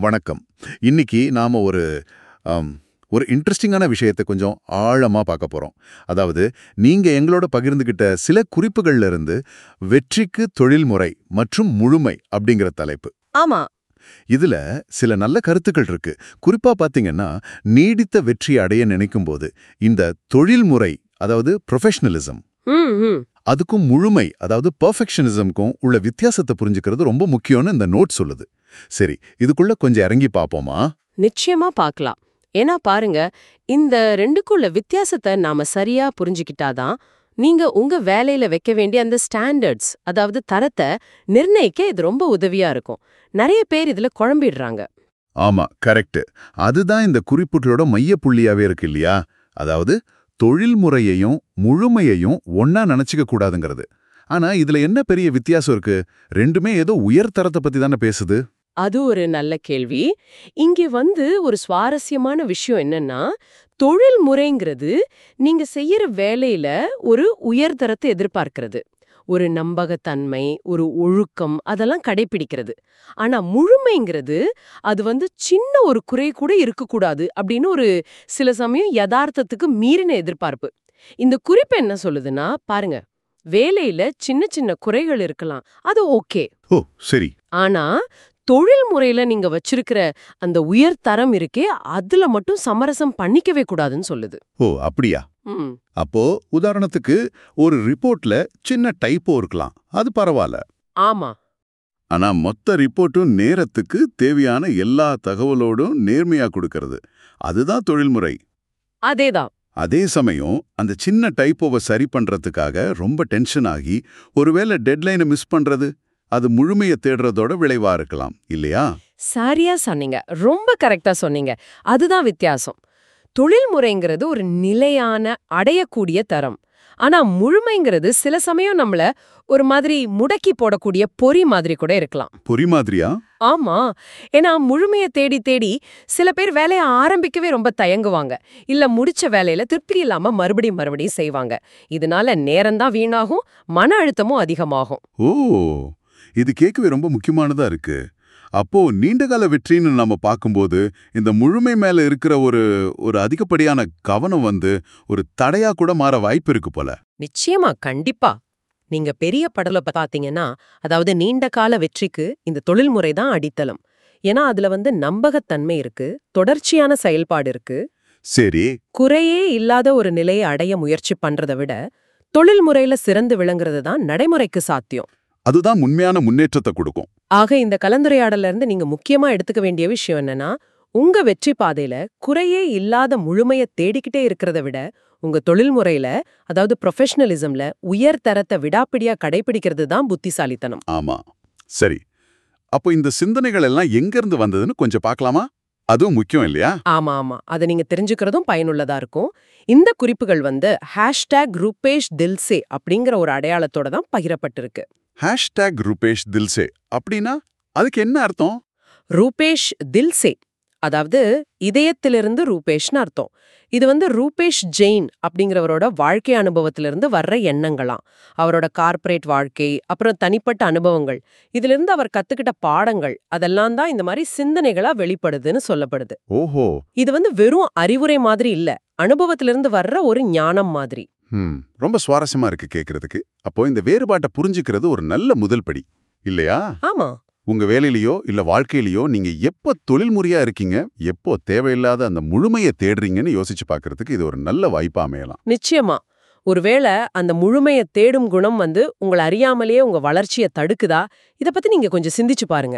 வணக்கம் இன்னைக்கு நாம ஒரு ஆம், ஒரு இன்ட்ரெஸ்டிங்கான விஷயத்தை கொஞ்சம் ஆழமா பார்க்க போறோம் அதாவது நீங்க எங்களோட பகிர்ந்துகிட்ட சில குறிப்புகள்ல இருந்து வெற்றிக்கு தொழில்முறை மற்றும் முழுமை அப்படிங்கிற தலைப்பு ஆமா இதுல சில நல்ல கருத்துக்கள் இருக்கு குறிப்பா பாத்தீங்கன்னா நீடித்த வெற்றி அடைய நினைக்கும் போது இந்த தொழில்முறை அதாவது ப்ரொஃபஷனலிசம் ம் ம் அதுக்கும் முழுமை அதாவது பர்ஃபெக்ஷனிசம்க்கும் உள்ள வித்தியாசத்தை புரிஞ்சுக்கிறது ரொம்ப முக்கியம்னு இந்த நோட் சொல்லுது சரி இதுக்குள்ள கொஞ்சம் இறங்கி பார்ப்போமா நிச்சயமா பார்க்கலாம் ஏன்னா பாருங்க இந்த ரெண்டுக்குள்ள வித்தியாசத்தை நாம சரியா புரிஞ்சுக்கிட்டாதான் நீங்க உங்க வேலையில வைக்க வேண்டிய அந்த ஸ்டாண்டர்ட்ஸ் அதாவது தரத்தை நிர்ணயிக்க இது ரொம்ப உதவியா இருக்கும் நிறைய பேர் இதுல குழம்பிடுறாங்க ஆமா கரெக்ட் அதுதான் இந்த குறிப்புகளோட மைய புள்ளியாவே இருக்கு இல்லையா அதாவது தொழில்முறையையும் முழுமையையும் ஒன்னா நினைச்சுக்க கூடாதுங்கிறது ஆனா இதுல என்ன பெரிய வித்தியாசம் இருக்கு ரெண்டுமே ஏதோ உயர் தரத்தை பத்தி தானே பேசுது அது ஒரு நல்ல கேள்வி இங்க வந்து ஒரு சுவாரஸ்யமான விஷயம் என்னன்னா தொழில் முறைங்கிறது நீங்க செய்யற வேலையில ஒரு உயர்தரத்தை எதிர்பார்க்கிறது ஒரு நம்பகத்தன்மை ஒரு ஒழுக்கம் அதெல்லாம் கடைபிடிக்கிறது ஆனா முழுமைங்கிறது அது வந்து சின்ன ஒரு குறை கூட இருக்கக்கூடாது அப்படின்னு ஒரு சில சமயம் யதார்த்தத்துக்கு மீறின எதிர்பார்ப்பு இந்த குறிப்பு என்ன சொல்லுதுன்னா பாருங்க வேலையில சின்ன சின்ன குறைகள் இருக்கலாம் அது ஓகே ஓ சரி ஆனா தொழில் முறையில நீங்க வச்சிருக்கிற அந்த உயர் தரம் இருக்கே அதுல மட்டும் சமரசம் பண்ணிக்கவே கூடாதுன்னு சொல்லுது ஓ அப்படியா ம் அப்போ உதாரணத்துக்கு ஒரு ரிப்போர்ட்ல சின்ன டைப்போ இருக்கலாம் அது பரவாயில்ல ஆமா ஆனா மொத்த ரிப்போர்ட்டும் நேரத்துக்கு தேவையான எல்லா தகவலோடும் நேர்மையா கொடுக்கறது அதுதான் தொழில்முறை அதேதான் அதே சமயம் அந்த சின்ன டைப்போவை சரி பண்றதுக்காக ரொம்ப டென்ஷன் ஆகி ஒருவேளை டெட்லைனை மிஸ் பண்றது அது முழுமையை தேடுறதோட விளைவா இருக்கலாம் இல்லையா சரியா சொன்னீங்க ரொம்ப கரெக்டா சொன்னீங்க அதுதான் வித்தியாசம் தொழில் முறைங்கிறது ஒரு நிலையான அடையக்கூடிய தரம் ஆனா முழுமைங்கிறது சில சமயம் நம்மள ஒரு மாதிரி முடக்கி போடக்கூடிய பொறி மாதிரி கூட இருக்கலாம் பொறி மாதிரியா ஆமா ஏன்னா முழுமையை தேடி தேடி சில பேர் வேலையை ஆரம்பிக்கவே ரொம்ப தயங்குவாங்க இல்ல முடிச்ச வேலையில திருப்தி இல்லாம மறுபடியும் மறுபடியும் செய்வாங்க இதனால நேரம்தான் வீணாகும் மன அழுத்தமும் அதிகமாகும் ஓ இது கேட்கவே ரொம்ப முக்கியமானதா இருக்கு அப்போ நீண்டகால வெற்றின்னு நம்ம பார்க்கும்போது இந்த முழுமை மேல இருக்கிற ஒரு ஒரு அதிகப்படியான கவனம் வந்து ஒரு தடையா கூட மாற வாய்ப்பு இருக்கு போல நிச்சயமா கண்டிப்பா நீங்க பெரிய படல பாத்தீங்கன்னா அதாவது நீண்ட கால வெற்றிக்கு இந்த தொழில்முறை தான் அடித்தளம் ஏன்னா அதுல வந்து நம்பகத்தன்மை இருக்கு தொடர்ச்சியான செயல்பாடு இருக்கு சரி குறையே இல்லாத ஒரு நிலையை அடைய முயற்சி பண்றதை விட தொழில் முறையில சிறந்து விளங்குறது தான் நடைமுறைக்கு சாத்தியம் அதுதான் உண்மையான முன்னேற்றத்தை கொடுக்கும் ஆக இந்த கலந்துரையாடல்ல இருந்து நீங்க முக்கியமா எடுத்துக்க வேண்டிய விஷயம் என்னன்னா உங்க வெற்றி பாதையில குறையே இல்லாத முழுமையை தேடிக்கிட்டே இருக்கிறத விட உங்க தொழில் முறையில அதாவது ப்ரொஃபஷனலிசம்ல உயர் தரத்தை விடாப்பிடியா கடைபிடிக்கிறது தான் புத்திசாலித்தனம் ஆமா சரி அப்போ இந்த சிந்தனைகள் எல்லாம் எங்க இருந்து வந்ததுன்னு கொஞ்சம் பார்க்கலாமா அதுவும் முக்கியம் இல்லையா ஆமா ஆமா அதை நீங்க தெரிஞ்சுக்கிறதும் பயனுள்ளதா இருக்கும் இந்த குறிப்புகள் வந்து ஹேஷ்டேக் ரூபேஷ் தில்சே அப்படிங்கிற ஒரு அடையாளத்தோட தான் பகிரப்பட்டிருக்கு ஹேஷ்டேக் ரூபேஷ் தில்சே அப்படின்னா அதுக்கு என்ன அர்த்தம் ரூபேஷ் தில்சே அதாவது இதயத்திலிருந்து ரூபேஷ்னு அர்த்தம் இது வந்து ரூபேஷ் ஜெயின் அப்படிங்கிறவரோட வாழ்க்கை அனுபவத்திலிருந்து வர்ற எண்ணங்களாம் அவரோட கார்ப்பரேட் வாழ்க்கை அப்புறம் தனிப்பட்ட அனுபவங்கள் இதிலிருந்து அவர் கத்துக்கிட்ட பாடங்கள் அதெல்லாம் தான் இந்த மாதிரி சிந்தனைகளா வெளிப்படுதுன்னு சொல்லப்படுது ஓஹோ இது வந்து வெறும் அறிவுரை மாதிரி இல்ல அனுபவத்திலிருந்து வர்ற ஒரு ஞானம் மாதிரி ம் ரொம்ப சுவாரஸ்யமா இருக்கு கேக்குறதுக்கு அப்போ இந்த வேறுபாட்டை புரிஞ்சுக்கிறது ஒரு நல்ல முதல் படி இல்லையா ஆமா உங்க வேலையிலயோ இல்ல வாழ்க்கையிலயோ நீங்க எப்போ தொழில்முறையா இருக்கீங்க எப்போ தேவையில்லாத அந்த முழுமையை தேடுறீங்கன்னு யோசிச்சு பார்க்கிறதுக்கு இது ஒரு நல்ல வாய்ப்பா அமையலாம் நிச்சயமா ஒருவேளை அந்த முழுமையை தேடும் குணம் வந்து உங்களை அறியாமலேயே உங்க வளர்ச்சியை தடுக்குதா இத பத்தி நீங்க கொஞ்சம் சிந்திச்சு பாருங்க